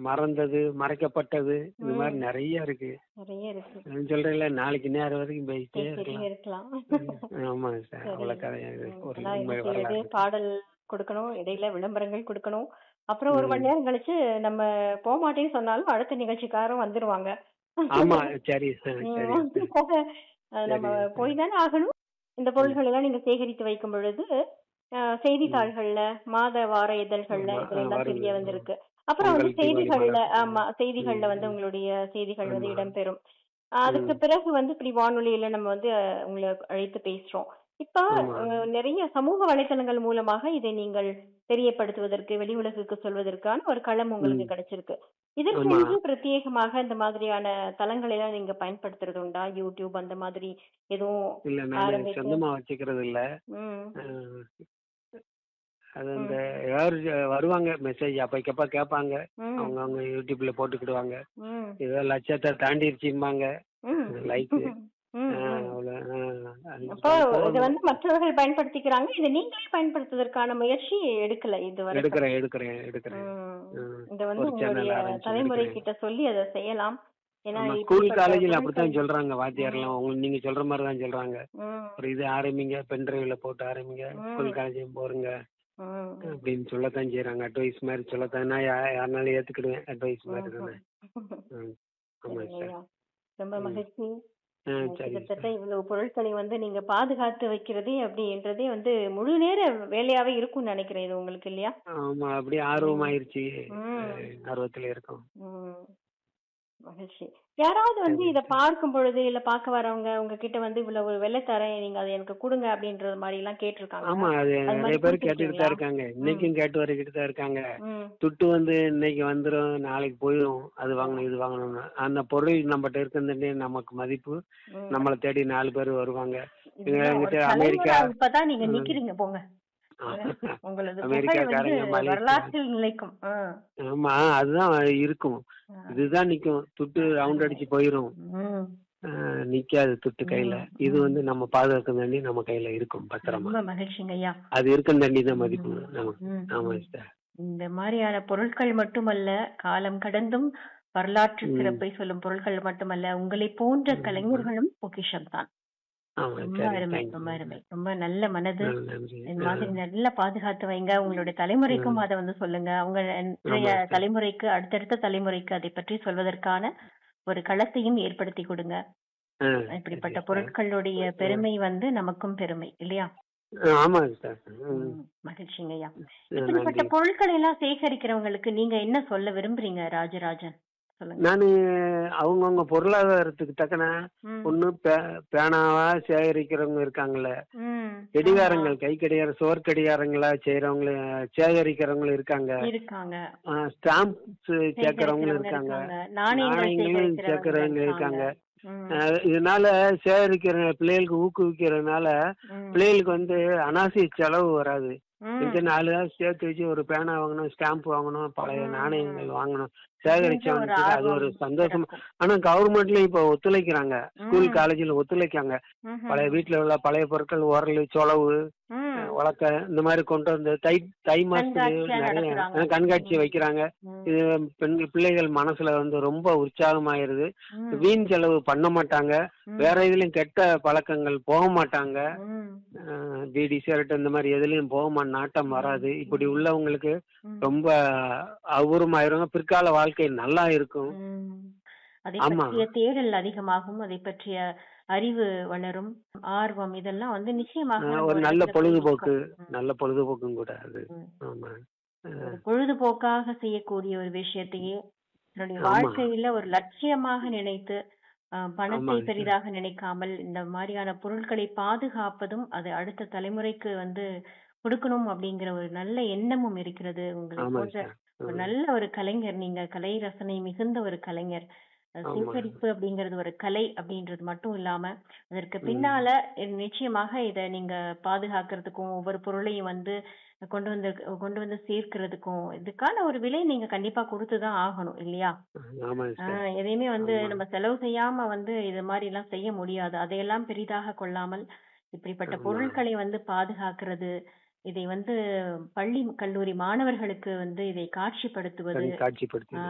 மறந்தது மறைக்கப்பட்டது இது மாதிரி நிறைய இருக்கு நிறைய இருக்கு நான் சொல்றேன்ல நாளைக்கு நேரம் வரைக்கும் பேசிட்டே பேசிட்டே இருக்கலாம் இருக்கலாம் ஆமாங்க சார் சரி. அவ்வளவு கதை இது ம், ஒரு அதான் உண்மை என்ன செய்யறது வரலாறு பாடல் கொடுக்கணும் இடையில விளம்பரங்கள் கொடுக்கணும் அப்புறம் ஒரு ம். மணி நேரம் கழிச்சு நம்ம போக மாட்டேன்னு சொன்னாலும் அடுத்த நிகழ்ச்சிக்காரரும் வந்துருவாங்க ஆமா சரி ஆ, ம், சரி அதுக்காக, அஹ், நம்ம சரி. போய் தானே ஆகணும் இந்த பொருள்கள் எல்லாம் நீங்க சேகரித்து வைக்கும் பொழுது அஹ், செய்தித்தாள்கள்ல மாத வார இதழ்கள்ல ஆமா, இதுல எல்லாம் வருது. தெரிய வந்திருக்கு அப்புறம் வந்து பொங்கல், தீபாவளி செய்திகள்ல மலர். ஆமா செய்திகள்ல வந்து ம். உங்களுடைய செய்திகள் வந்து ஆமா. இடம்பெறும் அதுக்கு பிறகு வந்து இப்படி வானொலியில நம்ம வந்து அஹ், உங்களை அழைத்து பேசுறோம் இப்ப ஆமா. அஹ், நிறைய சமூக வலைத்தளங்கள் மூலமாக இதை நீங்கள் தெரியப்படுத்துவதற்கு வெளி உலகுக்கு சொல்வதற்கான ஒரு களம் உங்களுக்கு ம். கிடைச்சிருக்கு இதற்கு ஆமா. என்று பிரத்யேகமாக இந்த மாதிரியான தளங்களை எல்லாம் நீங்க பயன்படுத்துறது உண்டா யூடியூப் அந்த மாதிரி எதுவும் இல்ல நான் ஆரம்பித்து- சொந்தமா வச்சுக்கிறது இல்ல ம் ஆஹ், அது அந்த யாரு வருவாங்க மெசேஜ் அப்பக்கப்ப கேட்பாங்க ம் அவங்க அவங்க யூடியூப்ல போட்டுக்கிடுவாங்க ம் ஏதோ லட்சத்தை தாண்டிருச்சும்பாங்க ம் லைக் ம், ம். அப்போ இதை வந்து மற்றவர்கள் பயன்படுத்திக்கிறாங்க இதை நீங்களே பயன்படுத்துவதற்கான முயற்சி எடுக்கல இதுவரை எடுக்கிறேன் எடுக்கிறேன் எடுக்கிறேன் ம். ம். இதை வந்து ஒரு channel உங்களுடைய ஆரம்பிச்சு தலைமுறை எடுக்கிறேன். கிட்ட சொல்லி அதை செய்யலாம் ஏன்னா ஆமா, இப்படிப்பட்ட ஸ்கூல் காலேஜில் அப்படித்தான் பொருட்கள்- சொல்றாங்க வாத்தியார்லாம் உங்களுக்கு நீங்க சொல்ற மாதிரி தான் சொல்றாங்க ம், ஒரு இது ஆரம்பிங்க பென் டிரைவ்ல போட்டு ஆரம்பிங்க ம். ஸ்கூல் காலேஜ் போறங்க ம், அப்படின்னு சொல்லத்தான் செய்யறாங்க அட்வைஸ் மாதிரி சொல்லத்தான் நான் யா- யாருனாலும் ஏத்துக்கிடுவேன் அட்வைஸ் மாதிரி தானே ம். ஆமா சார் சரிங்கய்யா. ரொம்ப ம். மகிழ்ச்சி ஆ சரி கிட்டத்தட்ட இவ்வளவு பொருட்களை வந்து நீங்க பாதுகாத்து வைக்கிறதே அப்படின்றதே வந்து முழு நேர வேலையாவே இருக்கும்னு நினைக்கிறேன் இது உங்களுக்கு இல்லையா ஆமா அப்படியே ஆர்வம் ஆயிருச்சு ம். ஆர்வத்துல இருக்கோம் ம். மகிழ்ச்சி யாராவது வந்து இத பார்க்கும் பொழுது இல்ல பார்க்க வரவங்க உங்ககிட்ட வந்து இவ்வளவு ஒரு வெள்ளை தரேன் நீங்க அதை எனக்கு கொடுங்க அப்படின்றது மாதிரி எல்லாம் கேட்டிருக்காங்க ஆமா அது அது மாதிரி நிறைய பேர் கேட்டுக்கிட்டு கொடுத்திருக்கீங்களா? தான் இருக்காங்க இன்னைக்கும் கேட்டு வரைக்கிட்டு தான் இருக்காங்க ம் துட்டு வந்து இன்னைக்கு வந்துரும் நாளைக்கு போயிடும் அது வாங்கணும் இது வாங்கணும்னு அந்த பொருள் நம்மகிட்ட இருக்கிறதுலே நமக்கு மதிப்பு ம். நம்மளை தேடி நாலு பேர் வருவாங்க இதுதான் ஒரு எங்கிட்ட தலைமுறை அமெரிக்கா இப்பதான் நீங்க ம். நிக்கிறீங்க போங்க உங்களது புகழ் அமெரிக்காக்காரங்க, வந்து மலேசியா. வரலாற்றில் நிலைக்கும் ஆ. ஆமா அதுதான் இருக்கும் ஆ. இதுதான் நிக்கும் துட்டு ரவுண்ட் அடிச்சு போயிரும் ம். ஆஹ் நிக்காது துட்டு கையில ம், இது ம். வந்து நம்ம பாதுகாக்க வேண்டி நம்ம கையில இருக்கும் பத்திரமா ரொம்ப மகிழ்ச்சிங்க ஐயா அது இருக்கும் தண்டி தான் மதிப்பு ம், நமக்கு ம், ஆமா ம். சார் இந்த மாதிரியான பொருட்கள் மட்டுமல்ல காலம் கடந்தும் வரலாற்று ம். சிறப்பை சொல்லும் பொருட்கள் மட்டுமல்ல உங்களை போன்ற ம். கலைஞர்களும் பொக்கிஷம் தான் ஆமா ரொம்ப சரி அருமை தேங்க்யூ ரொம்ப அருமை ரொம்ப நல்ல மனது நன்றி இந்த மாதிரி நல்லா பாதுகாத்து வைங்க உங்களுடைய தலைமுறைக்கும் ம். அதை வந்து சொல்லுங்க அவங்க இன்றைய ஆமா சார். தலைமுறைக்கு அடுத்தடுத்த தலைமுறைக்கு அதை பற்றி சொல்வதற்கான ஒரு களத்தையும் ஏற்படுத்தி கொடுங்க ஆ, இப்படிப்பட்ட சரி சார். பொருட்களுடைய பெருமை வந்து நமக்கும் பெருமை இல்லையா ஆ, ஆமாங்க சார் ம். ம், மகிழ்ச்சிங்க ஐயா ஆ, இப்படிப்பட்ட நன்றி பொருட்களை எல்லாம் சேகரிக்கிறவங்களுக்கு நீங்க என்ன சொல்ல விரும்புறீங்க ராஜராஜன் சொல்லுங்க நானு அவங்கவுங்க பொருளாதாரத்துக்கு தக்கன ம். ஒண்ணு பே- பேனாவா சேகரிக்கிறவங்க இருக்காங்கல்ல ம். கடிகாரங்கள் கை கடிகாரம் சோர் கடிகாரங்களா செய்யறவங்க சேகரிக்கிறவங்களும் இருக்காங்க ஆமா. இருக்காங்க ஸ்டாம்ப்ஸ் சேர்க்கறவங்களும் சேகரிக்கிறவங்க இருக்காங்க நாணயங்கள் நாணயங்களும் சேகரிக்கிறவங்க சேர்க்கறவங்க இருக்காங்க இருக்காங்க ம், அஹ் இதனால சேகரிக்கிற பிள்ளைகளுக்கு ஊக்குவிக்கிறதுனால ம், பிள்ளைகளுக்கு வந்து அனாவசிய செலவு வராது ம். கொஞ்ச நாலு காசு சேர்த்து வச்சு ஒரு பேனா வாங்கணும் ஸ்டாம்ப் வாங்கணும் பழைய ம். நாணயங்கள் வாங்கணும் கொஞ்சம் ஒரு சேகரிச்சவனுக்கு அது ஒரு ஆர்வம் சந்தோஷம் பிறக்கும். ஆனா கவர்மெண்ட்லயும் இப்ப ஒத்துழைக்கிறாங்க ஸ்கூல் ம். காலேஜ்ல ஒத்துழைக்காங்க ம்ஹும். பழைய வீட்டுல உள்ள பழைய பொருட்கள் உரல் சொலவு ம். உலக்க இந்த மாதிரி கொண்டு வந்து தை தை மாசத்துக்கு கண்காட்சியா நிறைய நடத்துறாங்க. அஹ் கண்காட்சி ம். வைக்கிறாங்க ம். இது பெண் பிள்ளைகள் மனசுல வந்து ரொம்ப உற்சாகமாயிருது ம். வீண் செலவு பண்ண மாட்டாங்க ம். வேற இதுலயும் கெட்ட பழக்கங்கள் போக மாட்டாங்க ம். அஹ் பீடி சிகரெட் இந்த மாதிரி எதுலயும் போக மா- நாட்டம் வராது இப்படி உள்ளவங்களுக்கு ம். ரொம்ப அபூர்வமாயிருங்க பிற்கால வாழ்க்கை நல்லா இருக்கும் ம். அதை ஆமா. பற்றிய தேடல் அதிகமாகும் அதை பற்றிய அறிவு வளரும் ஆர்வம் இதெல்லாம் வந்து நிச்சயமாக அஹ் நம்ம ஒரு ஒரு நல்ல இடத்துல பொழுதுபோக்கு இருக்கும். ம். நல்ல பொழுதுபோக்கும் கூட அது ம். ஆமா ஒரு அஹ் பொழுதுபோக்காக செய்யக்கூடிய ஒரு விஷயத்தையே தன்னுடைய ஆமா. வாழ்க்கையில ஒரு லட்சியமாக நினைத்து அஹ், பணத்தை ஆமாங்க. பெரிதாக நினைக்காமல் இந்த மாதிரியான பொருட்களை பாதுகாப்பதும் அது அடுத்த தலைமுறைக்கு வந்து கொடுக்கணும் அப்படிங்கிற ஒரு நல்ல எண்ணமும் இருக்கிறது உங்களை ஆமாங்க போன்ற சார் ஒரு ம். நல்ல ஒரு கலைஞர் நீங்க கலை ரசனை மிகுந்த ஒரு கலைஞர் அஹ் ஆமா. சேகரிப்பு அப்படிங்கிறது ஒரு கலை அப்படின்றது மட்டும் இல்லாம அதற்கு ம். பின்னால இது நிச்சயமாக இத நீங்க பாதுகாக்கிறதுக்கும் ஒவ்வொரு பொருளையும் வந்து கொண்டு வந்து கொண்டு வந்து சேர்க்கிறதுக்கும் இதுக்கான ஒரு விலை நீங்க கண்டிப்பா கொடுத்துதான் ஆகணும் இல்லையா ஆமாங்க சார் ஆஹ் எதையுமே வந்து ஆமா. நம்ம செலவு செய்யாம வந்து இது மாதிரி எல்லாம் செய்ய முடியாது அதையெல்லாம் பெரிதாக கொள்ளாமல் இப்படிப்பட்ட ஆமா. பொருட்களை வந்து பாதுகாக்கிறது இதை வந்து பள்ளி கல்லூரி மாணவர்களுக்கு வந்து இதை காட்சிப்படுத்துவது காட்சிப்படுத்தி